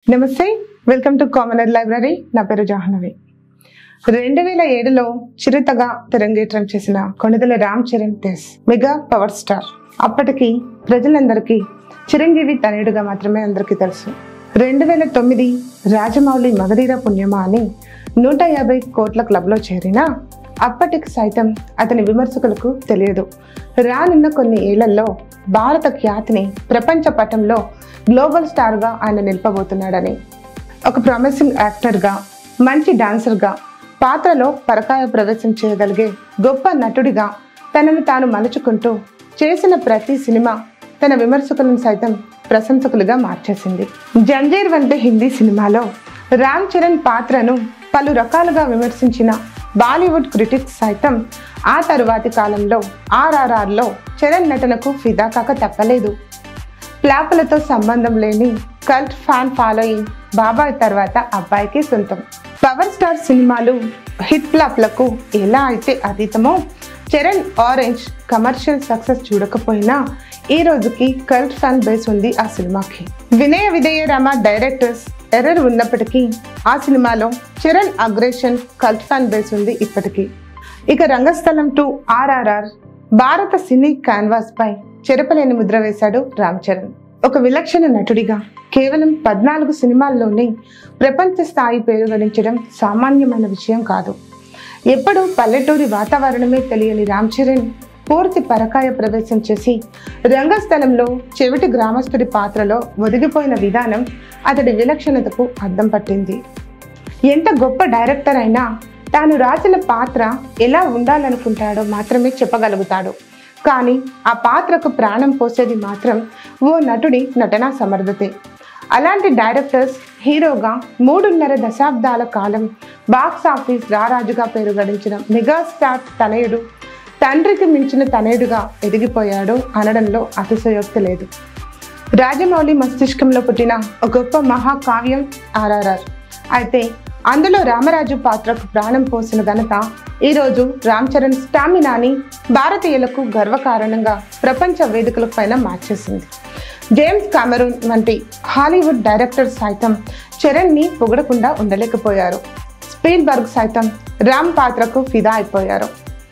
నమస్తే welcome to commoner library నా పేరు జాహ్నవి రెండు వేల ఏడులో చిరుతగా తెరంగేట్రం చేసిన Konidela Ram Charan Tej mega power star అప్పటికి ప్రజలందరికీ చిరంజీవి తనయుడుగా మాత్రమే అందరికీ తెలుసు రెండు వేల తొమ్మిది రాజమౌళి మగధీర పుణ్యమా అని నూట యాభై కోట్ల క్లబ్లో చేరినా అప్పటికి సైతం అతని విమర్శకులకు తెలియదు రానున్న కొన్ని ఏళ్లలో భారత ఖ్యాతిని ప్రపంచ పటంలో గ్లోబల్ స్టార్గా ఆయన నిలపబోతున్నాడని ఒక ప్రామిసింగ్ యాక్టర్గా మంచి డాన్సర్గా పాత్రలో పరకాయ ప్రవేశం చేయగలిగే గొప్ప నటుడిగా తనను తాను మలుచుకుంటూ చేసిన ప్రతి సినిమా తన విమర్శకులను సైతం ప్రశంసకులుగా మార్చేసింది జంజీర్ వంటి హిందీ సినిమాలో రామ్ చరణ్ పాత్రను పలు రకాలుగా విమర్శించిన బాలీవుడ్ క్రిటిక్స్ సైతం ఆ తరువాతి కాలంలో ఆర్ఆర్ఆర్లో చరణ్ నటనకు ఫిదా కాక తప్పలేదు ఫ్లాపులతో సంబంధం లేని కల్ట్ ఫ్యాన్ ఫాలోయింగ్ బాబాయ్ తర్వాత అబ్బాయికి సొంతం పవర్ స్టార్ సినిమాలు హిట్ ఫ్లాప్లకు ఎలా అయితే అతీతమో చరణ్ ఆరెంజ్ కమర్షియల్ సక్సెస్ చూడకపోయినా ఈ రోజుకి కల్ట్ ఫ్యాన్ బేస్ ఉంది ఆ సినిమాకి వినయ విధేయ రామ డైరెక్టర్స్ ఎర్రర్ ఉన్నప్పటికీ ఆ సినిమాలో Charan aggression cult fan base ఉంది ఇప్పటికీ ఇక రంగస్థలం టు ఆర్ఆర్ఆర్ భారత సినీ కాన్వాస్ పై చెరపలేని ముద్ర వేశాడు రామ్ చరణ్ ఒక విలక్షణ నటుడిగా కేవలం పద్నాలుగు సినిమాల్లోనే ప్రపంచ స్థాయి పేరు గడించడం సామాన్యమైన విషయం కాదు ఎప్పుడు పల్లెటూరి వాతావరణమే తెలియని రామ్ చరణ్ పూర్తి పరకాయ ప్రవేశం చేసి రంగస్థలంలో చెవిటి గ్రామస్తుడి పాత్రలో ఒదిగిపోయిన విధానం అతడి విలక్షణతకు అద్దం పట్టింది ఎంత గొప్ప డైరెక్టర్ అయినా తాను రాసిన పాత్ర ఎలా ఉండాలనుకుంటాడో మాత్రమే చెప్పగలుగుతాడు కానీ ఆ పాత్రకు ప్రాణం పోసేది మాత్రం ఓ నటుడి నటనా సమర్థతే అలాంటి డైరెక్టర్స్ హీరోగా మూడున్నర దశాబ్దాల కాలం బాక్స్ ఆఫీస్ రారాజుగా పేరు గడించిన మెగాస్టార్ తనయుడు తండ్రికి మించిన తనయుడుగా ఎదిగిపోయాడు అనడంలో అతిశయోక్తి లేదు రాజమౌళి మస్తిష్కంలో పుట్టిన ఒక గొప్ప మహాకావ్యం ఆర్ఆర్ఆర్ అయితే అందులో రామరాజు పాత్రకు ప్రాణం పోసిన ఘనత ఈరోజు రామ్ చరణ్ స్టామినాని భారతీయులకు గర్వకారణంగా ప్రపంచ వేదికల పైన మార్చేసింది జేమ్స్ కామెరూన్ వంటి హాలీవుడ్ డైరెక్టర్ సైతం చరణ్ని పొగడకుండా ఉండలేకపోయారు స్పీల్బర్గ్ సైతం రామ్ పాత్రకు ఫిదా అయిపోయారు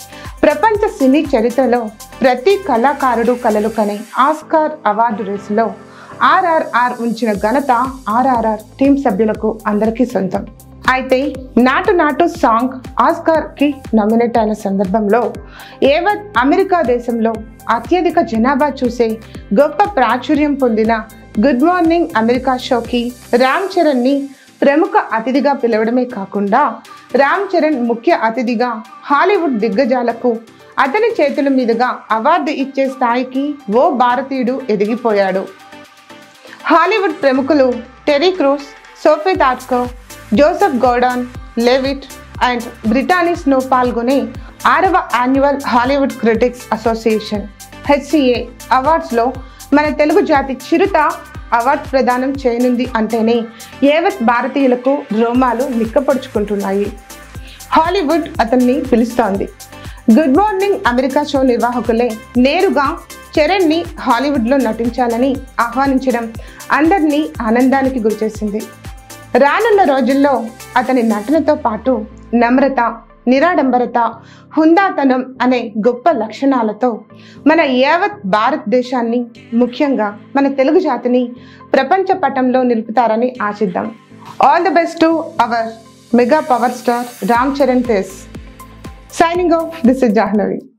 ప్రపంచ సినీ చరిత్రలో ప్రతి కళాకారుడు కలలు కనే ఆస్కార్ అవార్డు రేసులో ఆర్ఆర్ఆర్ ఉంచిన ఘనత ఆర్ఆర్ఆర్ టీం సభ్యులకు అందరికీ సొంతం అయితే నాటు నాటు సాంగ్ ఆస్కార్కి నామినేట్ అయిన సందర్భంలో ఏవత్ అమెరికా దేశంలో అత్యధిక జనాభా చూసే గొప్ప ప్రాచుర్యం పొందిన గుడ్ మార్నింగ్ అమెరికా షోకి రామ్ చరణ్ని ప్రముఖ అతిథిగా పిలవడమే కాకుండా రామ్ చరణ్ ముఖ్య అతిథిగా హాలీవుడ్ దిగ్గజాలకు అతని చేతుల మీదుగా అవార్డు ఇచ్చే స్థాయికి ఓ భారతీయుడు ఎదిగిపోయాడు హాలీవుడ్ ప్రముఖులు టెరీ క్రూస్ సోఫీ తాట్కో Joseph Gordon Levitt and Brittany Snow పాల్గొనే ఆరవ annual Hollywood critics association HCA అవార్డ్స్లో మన తెలుగు జాతి చిరుత అవార్డు ప్రదానం చేయనుంది అంటేనే ఏవత్ భారతీయులకు రోమాలు నిక్కపొడుచుకుంటున్నాయి హాలీవుడ్ అతన్ని పిలుస్తోంది గుడ్ మార్నింగ్ అమెరికా షో నిర్వాహకులే నేరుగా చరణ్ని హాలీవుడ్లో నటించాలని ఆహ్వానించడం అందరినీ ఆనందానికి గురిచేసింది రానున్న రోజుల్లో అతని నటనతో పాటు నమ్రత నిరాడంబరత హుందాతనం అనే గొప్ప లక్షణాలతో మన యావత్ భారతదేశాన్ని ముఖ్యంగా మన తెలుగు జాతిని ప్రపంచ పటంలో నిలుపుతారని ఆశిద్దాం all the best to our mega power star Ram Charan Tej signing off this is Jahnavi